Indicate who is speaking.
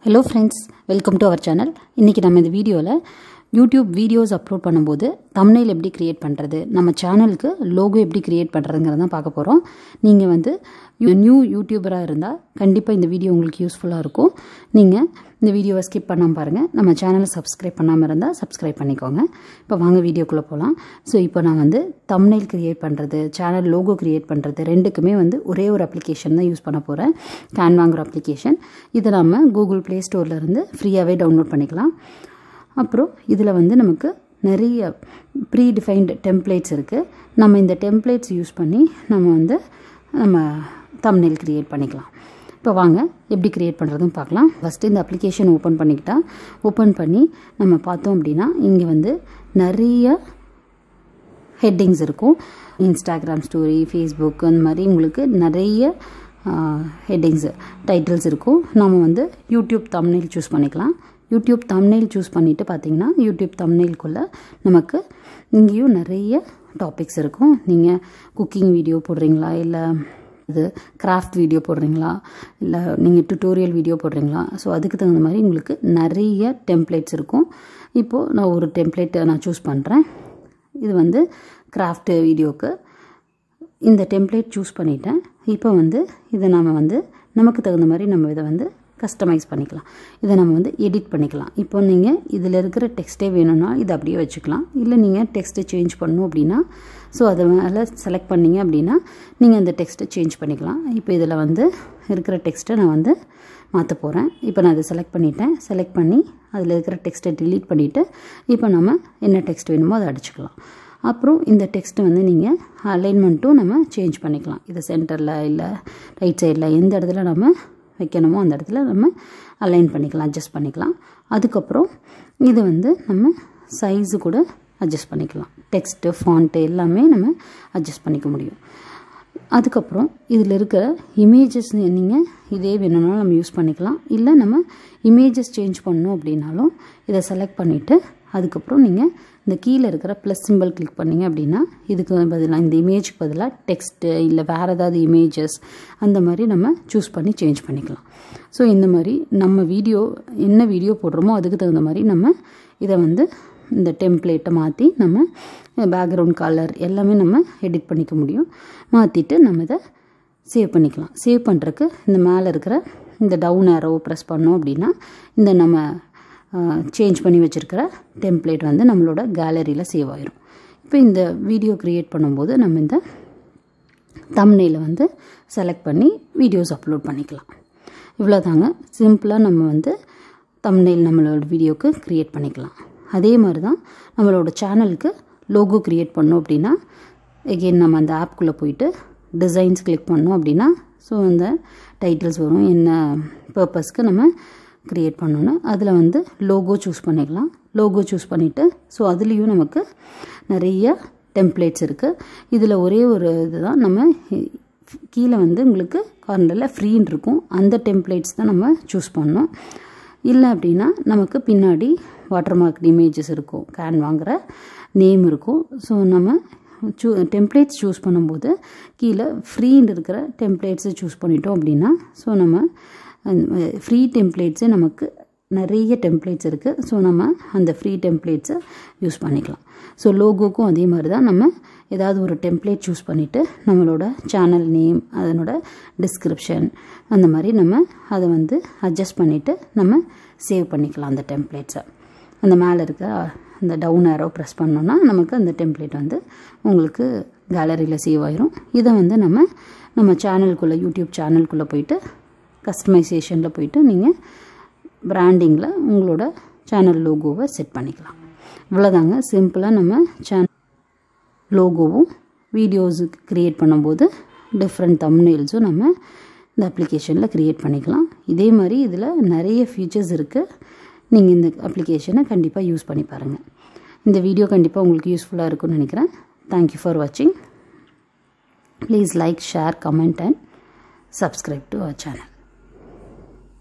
Speaker 1: hello friends welcome to our channel இன்றைக்கி நம்ம இந்த வீடியோவில் யூடியூப் வீடியோஸ் அப்லோட் பண்ணும்போது தம்னைல் எப்படி க்ரியேட் பண்ணுறது நம்ம சேனலுக்கு லோகோ எப்படி க்ரியேட் பண்ணுறதுங்கிறத பார்க்க போகிறோம் நீங்கள் வந்து நியூ யூடியூபராக இருந்தால் கண்டிப்பாக இந்த வீடியோ உங்களுக்கு யூஸ்ஃபுல்லாக இருக்கும் நீங்கள் இந்த வீடியோவை ஸ்கிப் பண்ணாமல் பாருங்கள் நம்ம சேனலை சப்ஸ்கிரைப் பண்ணாமல் இருந்தால் சப்ஸ்கிரைப் பண்ணிக்கோங்க இப்போ வாங்க வீடியோக்குள்ளே போகலாம் ஸோ இப்போ நான் வந்து தம்னைல் க்ரியேட் பண்ணுறது சேனல் லோகோ க்ரியேட் பண்ணுறது ரெண்டுக்குமே வந்து ஒரே ஒரு அப்ளிகேஷன் தான் யூஸ் பண்ண போகிறேன் கேன்வாங்கிற அப்ளிகேஷன் இதை நம்ம கூகுள் ப்ளே ஸ்டோர்லேருந்து ஃப்ரீயாகவே டவுன்லோட் பண்ணிக்கலாம் அப்புறம் இதில் வந்து நமக்கு நிறைய ப்ரீ டிஃபைன்டு டெம்ப்ளேட்ஸ் இருக்குது நம்ம இந்த டெம்ப்ளேட்ஸ் யூஸ் பண்ணி நம்ம வந்து நம்ம தம்னெயில் க்ரியேட் பண்ணிக்கலாம் இப்போ வாங்க எப்படி க்ரியேட் பண்ணுறதுன்னு பார்க்கலாம் ஃபஸ்ட்டு இந்த அப்ளிகேஷன் ஓப்பன் பண்ணிக்கிட்டால் ஓப்பன் பண்ணி நம்ம பார்த்தோம் அப்படின்னா இங்கே வந்து நிறைய ஹெட்டிங்ஸ் இருக்கும் இன்ஸ்டாகிராம் ஸ்டோரி ஃபேஸ்புக் அந்த மாதிரி உங்களுக்கு நிறைய ஹெட்டிங்ஸு டைட்டில்ஸ் இருக்கும் நம்ம வந்து யூடியூப் தம்னெயில் சூஸ் பண்ணிக்கலாம் யூடியூப் தம்னெயில் சூஸ் பண்ணிவிட்டு பார்த்தீங்கன்னா யூடியூப் தம்னெயிலுக்குள்ளே நமக்கு இங்கேயும் நிறைய டாபிக்ஸ் இருக்கும் நீங்கள் குக்கிங் வீடியோ போடுறீங்களா இல்லை இது கிராஃப்ட் வீடியோ போடுறீங்களா இல்லை நீங்கள் டுட்டோரியல் வீடியோ போடுறீங்களா ஸோ அதுக்கு தகுந்த மாதிரி உங்களுக்கு நிறைய டெம்ப்ளேட்ஸ் இருக்கும் இப்போது நான் ஒரு டெம்ப்ளேட்டை நான் சூஸ் பண்ணுறேன் இது வந்து கிராஃப்ட் வீடியோவுக்கு இந்த டெம்ப்ளேட் சூஸ் பண்ணிட்டேன் இப்போ வந்து இதை நாம் வந்து நமக்கு தகுந்த மாதிரி நம்ம இதை வந்து கஸ்டமைஸ் பண்ணிக்கலாம் இதை நம்ம வந்து எடிட் பண்ணிக்கலாம் இப்போ நீங்கள் இதில் இருக்கிற டெக்ஸ்ட்டே வேணும்னா இதை அப்படியே வச்சுக்கலாம் இல்லை நீங்கள் டெக்ஸ்ட்டை சேஞ்ச் பண்ணணும் அப்படின்னா ஸோ அதை மேலே செலக்ட் பண்ணிங்க அப்படின்னா நீங்கள் அந்த டெக்ஸ்ட்டை சேஞ்ச் பண்ணிக்கலாம் இப்போ இதில் வந்து இருக்கிற டெக்ஸ்ட்டை நான் வந்து மாற்ற போகிறேன் இப்போ நான் அதை செலக்ட் பண்ணிட்டேன் செலக்ட் பண்ணி அதில் இருக்கிற டெக்ஸ்ட்டை டிலீட் பண்ணிவிட்டு இப்போ நம்ம என்ன டெக்ஸ்ட் வேணுமோ அதை அடிச்சுக்கலாம் அப்புறம் இந்த டெக்ஸ்ட்டை வந்து நீங்கள் அலைன்மெண்ட்டும் நம்ம சேஞ்ச் பண்ணிக்கலாம் இது சென்டரில் இல்லை ரைட் சைடில் எந்த இடத்துல நம்ம வைக்கணுமோ அந்த இடத்துல நம்ம அலைன் பண்ணிக்கலாம் அட்ஜஸ்ட் பண்ணிக்கலாம் அதுக்கப்புறம் இது வந்து நம்ம சைஸு கூட அட்ஜஸ்ட் பண்ணிக்கலாம் டெக்ஸ்ட்டு ஃபாண்ட்டு எல்லாமே நம்ம அட்ஜஸ்ட் பண்ணிக்க முடியும் அதுக்கப்புறம் இதில் இருக்கிற இமேஜஸ் நீங்கள் இதே வேணும்னாலும் நம்ம யூஸ் பண்ணிக்கலாம் இல்லை நம்ம இமேஜஸ் சேஞ்ச் பண்ணோம் அப்படின்னாலும் இதை செலக்ட் பண்ணிவிட்டு அதுக்கப்புறம் நீங்கள் இந்த கீழே இருக்கிற ப்ளஸ் சிம்பிள் கிளிக் பண்ணிங்க அப்படின்னா இதுக்கு பதிலாக இந்த இமேஜுக்கு பதிலாக டெக்ஸ்ட்டு இல்லை வேறு ஏதாவது இமேஜஸ் அந்த மாதிரி நம்ம சூஸ் பண்ணி சேஞ்ச் பண்ணிக்கலாம் ஸோ இந்த மாதிரி நம்ம வீடியோ என்ன வீடியோ போடுறோமோ அதுக்கு தகுந்த மாதிரி நம்ம இதை வந்து இந்த டெம்ப்ளேட்டை மாற்றி நம்ம பேக்ரவுண்ட் கலர் எல்லாமே நம்ம எடிட் பண்ணிக்க முடியும் மாற்றிட்டு நம்ம இதை சேவ் பண்ணிக்கலாம் சேவ் பண்ணுறக்கு இந்த மேலே இருக்கிற இந்த டவுன் ஏரோ ப்ரெஸ் பண்ணோம் அப்படின்னா இந்த நம்ம சேஞ்ச் பண்ணி வச்சுருக்கிற டெம்ப்ளேட் வந்து நம்மளோட கேலரியில் சேவ் ஆயிரும் இப்போ இந்த வீடியோ க்ரியேட் பண்ணும்போது நம்ம இந்த தம்னெயில் வந்து செலக்ட் பண்ணி வீடியோஸ் அப்லோட் பண்ணிக்கலாம் இவ்வளோதாங்க சிம்பிளாக நம்ம வந்து தம்னெயில் நம்மளோட வீடியோக்கு க்ரியேட் பண்ணிக்கலாம் அதே மாதிரி தான் நம்மளோட சேனலுக்கு லோகோ க்ரியேட் பண்ணோம் அப்படின்னா எகெயின் நம்ம அந்த ஆப்குள்ளே போயிட்டு டிசைன்ஸ் கிளிக் பண்ணோம் அப்படின்னா ஸோ அந்த டைட்டில்ஸ் வரும் என்ன பர்பஸ்க்கு நம்ம க்ரியேட் பண்ணணும் அதில் வந்து லோகோ சூஸ் பண்ணிக்கலாம் லோகோ சூஸ் பண்ணிவிட்டு ஸோ அதுலேயும் நமக்கு நிறைய டெம்ப்ளேட்ஸ் இருக்குது இதில் ஒரே ஒரு இதுதான் நம்ம கீழே வந்து உங்களுக்கு கார்னரில் ஃப்ரீன்னு இருக்கும் அந்த டெம்ப்ளேட்ஸ் தான் நம்ம சூஸ் பண்ணோம் இல்லை அப்படின்னா நமக்கு பின்னாடி வாட்டர் மார்க் இமேஜஸ் இருக்கும் கேன் வாங்குகிற நேம் இருக்கும் ஸோ நம்ம சூ டெம்ப்ளேட்ஸ் சூஸ் பண்ணும்போது கீழே ஃப்ரீன்னு இருக்கிற டெம்ப்ளேட்ஸை சூஸ் பண்ணிட்டோம் அப்படின்னா ஸோ நம்ம ஃப்ரீ டெம்ப்ளேட்ஸே நமக்கு நிறைய டெம்ப்ளேட்ஸ் இருக்குது ஸோ நம்ம அந்த ஃப்ரீ டெம்ப்ளேட்ஸை யூஸ் பண்ணிக்கலாம் ஸோ லோகோக்கும் அதே மாதிரி தான் நம்ம ஏதாவது ஒரு டெம்ப்ளேட் சூஸ் பண்ணிவிட்டு நம்மளோட சேனல் நேம் அதனோட டிஸ்கிரிப்ஷன் அந்த மாதிரி நம்ம அதை வந்து அட்ஜஸ்ட் பண்ணிவிட்டு நம்ம சேவ் பண்ணிக்கலாம் அந்த டெம்ப்ளேட்ஸை அந்த மேலே இருக்க அந்த டவுன் ஏரோ ப்ரெஸ் பண்ணோன்னா நமக்கு அந்த டெம்ப்ளேட் வந்து உங்களுக்கு கேலரியில் சேவ் ஆயிரும் இதை வந்து நம்ம நம்ம சேனலுக்குள்ளே யூடியூப் சேனலுக்குள்ளே போயிட்டு கஸ்டமைசேஷனில் போயிட்டு நீங்கள் பிராண்டிங்கில் உங்களோட சேனல் லோகோவை செட் பண்ணிக்கலாம் இவ்வளோதாங்க சிம்பிளாக நம்ம சேனல் லோகோவும் வீடியோஸுக்கு க்ரியேட் பண்ணும்போது டிஃப்ரெண்ட் தம்னெயில்ஸும் நம்ம இந்த அப்ளிகேஷனில் க்ரியேட் பண்ணிக்கலாம் இதே மாதிரி இதில் நிறைய ஃபீச்சர்ஸ் இருக்குது நீங்கள் இந்த அப்ளிகேஷனை கண்டிப்பாக யூஸ் பண்ணி பாருங்கள் இந்த வீடியோ கண்டிப்பாக உங்களுக்கு யூஸ்ஃபுல்லாக இருக்கும்னு நினைக்கிறேன் தேங்க்யூ ஃபார் வாட்சிங் please like share comment and subscribe to our channel